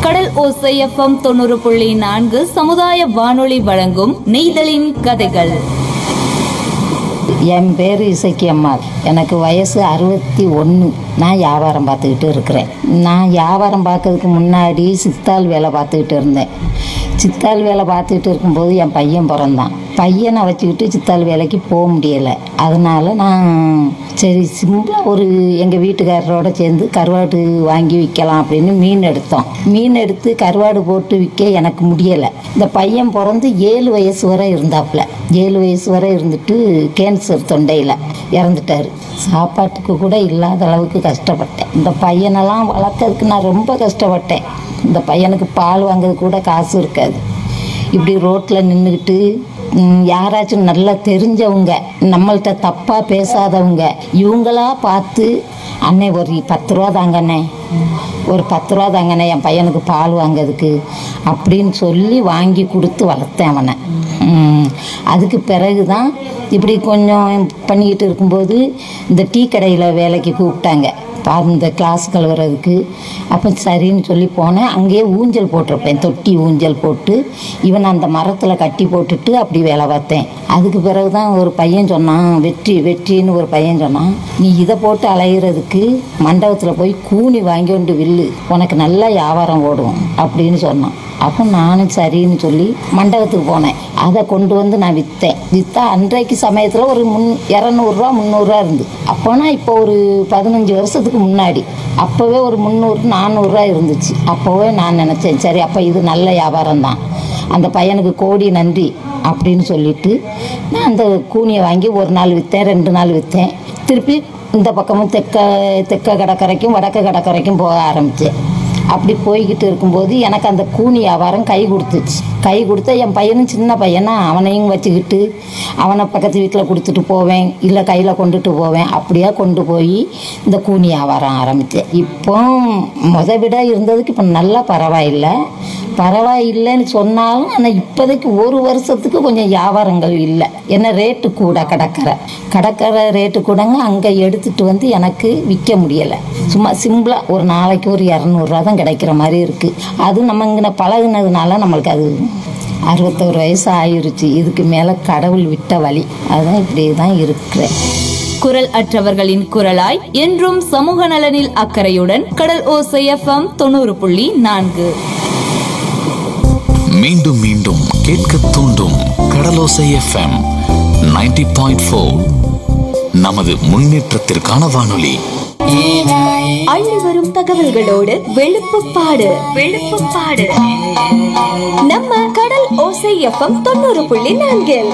கடல் ஓசை எஃப்எம் தொண்ணூறு புள்ளி நான்கு சமுதாய வானொலி வழங்கும் நெய்தலின் கதைகள் என் பேர் இசைக்கு அம்மாள் எனக்கு வயசு அறுபத்தி ஒன்று நான் வியாபாரம் பார்த்துக்கிட்டு இருக்கிறேன் நான் வியாபாரம் பார்க்கறதுக்கு முன்னாடி சித்தாள் வேலை பார்த்துக்கிட்டு இருந்தேன் சித்தாள் வேலை பார்த்துக்கிட்டு இருக்கும்போது என் பையன் பிறந்தான் பையனை வச்சுக்கிட்டு சித்தாள் வேலைக்கு போக முடியலை அதனால நான் சரி சிம்பிளாக ஒரு எங்கள் வீட்டுக்காரரோட சேர்ந்து கருவாடு வாங்கி விற்கலாம் அப்படின்னு மீன் எடுத்தோம் மீன் எடுத்து கருவாடு போட்டு விற்க எனக்கு முடியலை இந்த பையன் பிறந்து ஏழு வயசு வரை இருந்தாப்புல ஏழு வயசு வரை இருந்துட்டு கேன்சர் தொண்டையில் இறந்துட்டாரு சாப்பாட்டுக்கு கூட இல்லாத அளவுக்கு கஷ்டப்பட்டேன் இந்த பையனெல்லாம் வளர்க்கறதுக்கு நான் ரொம்ப கஷ்டப்பட்டேன் இந்த பையனுக்கு பால் வாங்குறது கூட காசு இருக்காது இப்படி ரோட்டில் நின்றுக்கிட்டு யாராச்சும் நல்லா தெரிஞ்சவங்க நம்மள்ட்ட தப்பாக பேசாதவங்க இவங்களா பார்த்து அண்ணே ஒரு பத்து ரூபா தாங்கண்ணே ஒரு பத்து ரூபா தாங்கண்ணே என் பையனுக்கு பால் வாங்கிறதுக்கு அப்படின்னு சொல்லி வாங்கி கொடுத்து வளர்த்தேன் அவனை ம், அதுக்கு பிறகு தான் இப்படி கொஞ்சம் பண்ணிக்கிட்டு இருக்கும்போது இந்த டீ கடையில் வேலைக்கு கூப்பிட்டாங்க பா- இந்த கிளாஸ் கழுவுறதுக்கு அப்போ சரின்னு சொல்லி போனேன் அங்கேயே ஊஞ்சல் போட்டிருப்பேன் தொட்டி ஊஞ்சல் போட்டு இவன் அந்த மரத்தில் கட்டி போட்டுட்டு அப்படி வேலை பார்த்தேன் அதுக்கு பிறகு தான் ஒரு பையன் சொன்னான் வெற்றி வெற்றின்னு ஒரு பையன் சொன்னான் நீ இதை போட்டு அலையிறதுக்கு மண்டபத்தில் போய் கூனி வாங்கி கொண்டு வில்லு உனக்கு நல்லா வியாபாரம் ஓடும் அப்படின்னு சொன்னான் அப்போ நானும் சரின்னு சொல்லி மண்டபத்துக்கு போனேன் அதை கொண்டு வந்து நான் விற்றேன் விற்றா அன்றைக்கு சமயத்தில் ஒரு முன் இரநூறுவா முந்நூறுரூவா இருந்து அப்போனா இப்போ ஒரு பதினஞ்சு வருஷத்துக்கு முன்னாடி அப்போவே ஒரு முந்நூறு நானூறுரூவா இருந்துச்சு அப்போவே நான் நினச்சேன் சரி அப்போ இது நல்ல வியாபாரம் தான் அந்த பையனுக்கு கோடி நன்றி அப்படின்னு சொல்லிட்டு நான் அந்த கூனியை வாங்கி ஒரு நாள் விற்றேன் ரெண்டு நாள் விற்றேன் திருப்பி இந்த பக்கமும் தெற்க தெற்க கடற்கரைக்கும் வடக்கு கடற்கரைக்கும் போக ஆரம்பித்தேன் அப்படி போய்கிட்டு இருக்கும்போது எனக்கு அந்த கூனி வியாபாரம் கை கொடுத்துச்சு கை கொடுத்தா என் பையனும் சின்ன பையனா அவனையும் வச்சுக்கிட்டு அவனை பக்கத்து வீட்டில் கொடுத்துட்டு போவேன் இல்லை கையில் கொண்டுட்டு போவேன் அப்படியே கொண்டு போய் இந்த கூனி வியாபாரம் ஆரம்பித்தேன் இப்போ முத விட இருந்ததுக்கு இப்போ நல்லா பரவாயில்லை பரவாயில்லைன்னு சொன்னாலும் ஆனால் இப்போதைக்கு ஒரு வருஷத்துக்கு கொஞ்சம் வியாபாரங்கள் இல்லை என்ன ரேட்டு கூட கடற்கரை கடற்கரை ரேட்டு கூடங்க அங்கே எடுத்துட்டு வந்து எனக்கு விற்க முடியலை சும்மா சிம்பிளாக ஒரு நாளைக்கு ஒரு இரநூறுவா தான் கிடைக்கிற மாதிரி இருக்குது அது நம்ம இங்கே பழகுனதுனால நம்மளுக்கு அது அறுபத்தோரு வயசு ஆயிருச்சு இதுக்கு மேலே கடவுள் விட்ட வழி அதுதான் இப்படி தான் இருக்கிறேன் குரல் அற்றவர்களின் குரலாய் என்றும் சமூக நலனில் அக்கறையுடன் கடல் ஓசை எஃப்எம் தொண்ணூறு புள்ளி நான்கு மீண்டும் மீண்டும் கேட்க தூண்டும் கடலோசை எஃப்எம் 90.4 பாயிண்ட் நமது முன்னேற்றத்திற்கான வானொலி அள்ளி வரும் தகவல்களோடு வெளுப்புப்பாடு வெளுப்புப்பாடு நம்ம கடல் ஓசை எஃப்எம் தொண்ணூறு புள்ளி நான்கில்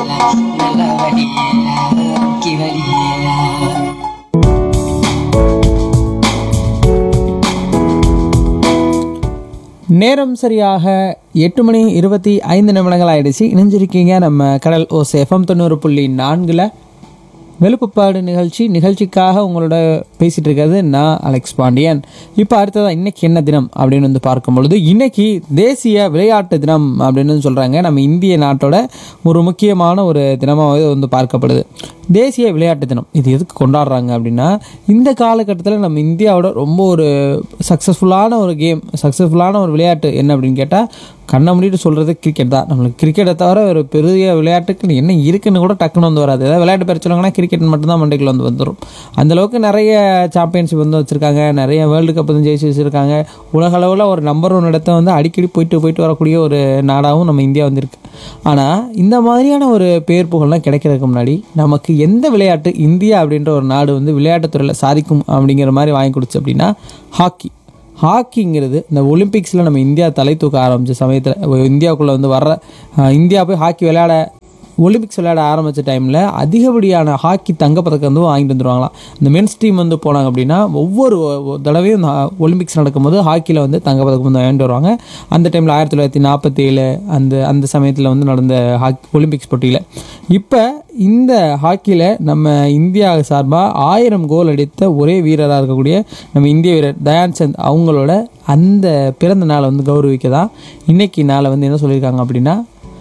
நேரம் சரியாக எட்டு மணி இருபத்தி ஐந்து நிமிடங்கள் ஆயிடுச்சு இணைஞ்சிருக்கீங்க நம்ம கடல் ஓஸ் எஃப்எம் தொண்ணூறு புள்ளி நான்கில் வெளுப்புப்பாடு நிகழ்ச்சி நிகழ்ச்சிக்காக உங்களோட பேசிட்டு இருக்கிறது நான் அலெக்ஸ் பாண்டியன் இப்போ அடுத்ததான் இன்னைக்கு என்ன தினம் அப்படின்னு வந்து பார்க்கும் பொழுது இன்னைக்கு தேசிய விளையாட்டு தினம் அப்படின்னு வந்து சொல்கிறாங்க நம்ம இந்திய நாட்டோட ஒரு முக்கியமான ஒரு தினமாக வந்து பார்க்கப்படுது தேசிய விளையாட்டு தினம் இது எதுக்கு கொண்டாடுறாங்க அப்படின்னா இந்த காலகட்டத்தில் நம்ம இந்தியாவோட ரொம்ப ஒரு சக்ஸஸ்ஃபுல்லான ஒரு கேம் சக்ஸஸ்ஃபுல்லான ஒரு விளையாட்டு என்ன அப்படின்னு கேட்டால் கண்ணை மூடிட்டு சொல்கிறது கிரிக்கெட் தான் நம்மளுக்கு கிரிக்கெட்டை தவிர ஒரு பெரிய விளையாட்டுக்கு என்ன இருக்குன்னு கூட டக்குன்னு வந்து வராது ஏதாவது விளையாட்டு பேர் சொல்லுவாங்கன்னா கிரிக்கெட் மட்டும்தான் மண்டைக்குள்ள வந்து வந்துடும் அந்தளவுக்கு நிறைய சாம்பியன்ஷிப் வந்து வச்சுருக்காங்க நிறைய வேர்ல்டு கப் வந்து ஜெயிச்சு வச்சுருக்காங்க உலக அளவில் ஒரு நம்பர் ஒன் இடத்த வந்து அடிக்கடி போயிட்டு போயிட்டு வரக்கூடிய ஒரு நாடாகவும் நம்ம இந்தியா வந்திருக்கு ஆனால் இந்த மாதிரியான ஒரு பேர் புகழ்லாம் கிடைக்கிறதுக்கு முன்னாடி நமக்கு எந்த விளையாட்டு இந்தியா அப்படின்ற ஒரு நாடு வந்து விளையாட்டுத்துறையில் சாதிக்கும் அப்படிங்கிற மாதிரி வாங்கி கொடுத்து அப்படின்னா ஹாக்கி ஹாக்கிங்கிறது இந்த ஒலிம்பிக்ஸில் நம்ம இந்தியா தலை தூக்க ஆரம்பித்த சமயத்தில் இந்தியாவுக்குள்ளே வந்து வர்ற அஹ், இந்தியா போய் ஹாக்கி விளையாட ஒலிம்பிக்ஸ் விளையாட ஆரம்பித்த டைமில் அதிகப்படியான ஹாக்கி தங்கப்பதக்கம் வந்து வாங்கிட்டு வந்துருவாங்களாம் இந்த மென்ஸ் டீம் வந்து போனாங்க அப்படின்னா ஒவ்வொரு ஒ- தடவையும் இந்த ஒலிம்பிக்ஸ் நடக்கும்போது ஹாக்கியில் வந்து தங்கப்பதக்கம் வந்து வாங்கிட்டு வருவாங்க அந்த டைமில் ஆயிரத்தி தொள்ளாயிரத்தி நாற்பத்தி ஏழு அந்த அந்த சமயத்தில் வந்து நடந்த ஹாக்கி ஒலிம்பிக்ஸ் போட்டியில் இப்போ இந்த ஹாக்கியில் நம்ம இந்தியா சார்பாக ஆயிரம் கோல் அடித்த ஒரே வீரராக இருக்கக்கூடிய நம்ம இந்திய வீரர் தயான் சந்த் அவங்களோட அந்த பிறந்த நாளை வந்து கௌரவிக்க தான் இன்னைக்கு நாளை வந்து என்ன சொல்லியிருக்காங்க அப்படின்னா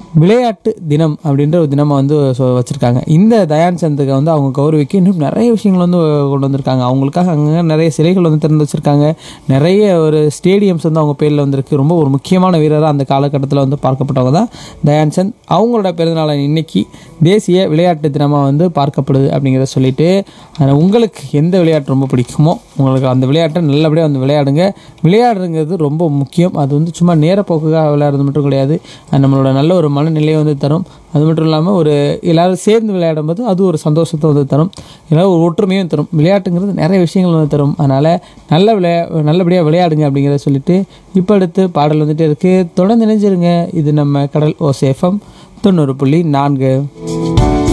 விளையாட்டு தினம் அப்படின்ற ஒரு தினமாக வந்து சொ- வச்சிருக்காங்க இந்த தயான் சந்துக்கு வந்து அவங்க கௌரவிக்க இன்னும் நிறைய விஷயங்கள் வந்து கொண்டு வந்திருக்காங்க அவங்களுக்காக அங்கே நிறைய சிலைகள் வந்து திறந்து வச்சிருக்காங்க நிறைய ஒரு ஸ்டேடியம்ஸ் வந்து அவங்க பேரில் வந்திருக்கு ரொம்ப ஒரு முக்கியமான வீரராக அந்த காலகட்டத்தில் வந்து பார்க்கப்பட்டவங்க தான் தயான் சந்த் அவங்களோட பிறந்தநாளை இன்னைக்கு தேசிய விளையாட்டு தினமாக வந்து பார்க்கப்படுது அப்படிங்கிறத சொல்லிட்டு ஆனா, உங்களுக்கு எந்த விளையாட்டு ரொம்ப பிடிக்குமோ உங்களுக்கு அந்த விளையாட்டை நல்லபடியாக வந்து விளையாடுங்க விளையாடுறதுங்கிறது ரொம்ப முக்கியம் அது வந்து சும்மா நேரப்போக்குக்காக விளையாடுறது மட்டும் கிடையாது அது நம்மளோட நல்ல ஒரு மனநிலையை வந்து தரும் அது மட்டும் இல்லாமல் ஒரு எல்லாரும் சேர்ந்து விளையாடும் போது அது ஒரு சந்தோஷத்தை வந்து தரும் எல்லாரும் ஒரு ஒற்றுமையும் தரும் விளையாட்டுங்கிறது நிறைய விஷயங்கள் வந்து தரும் அதனால் நல்ல விளையா நல்லபடியாக விளையாடுங்க அப்படிங்கிறத சொல்லிட்டு இப்போ அடுத்து பாடல் வந்துட்டு இருக்குது தொடர்ந்து நினைஞ்சிருங்க இது நம்ம கடல் ஓசேஃபம் தொண்ணூறு புள்ளி நான்கு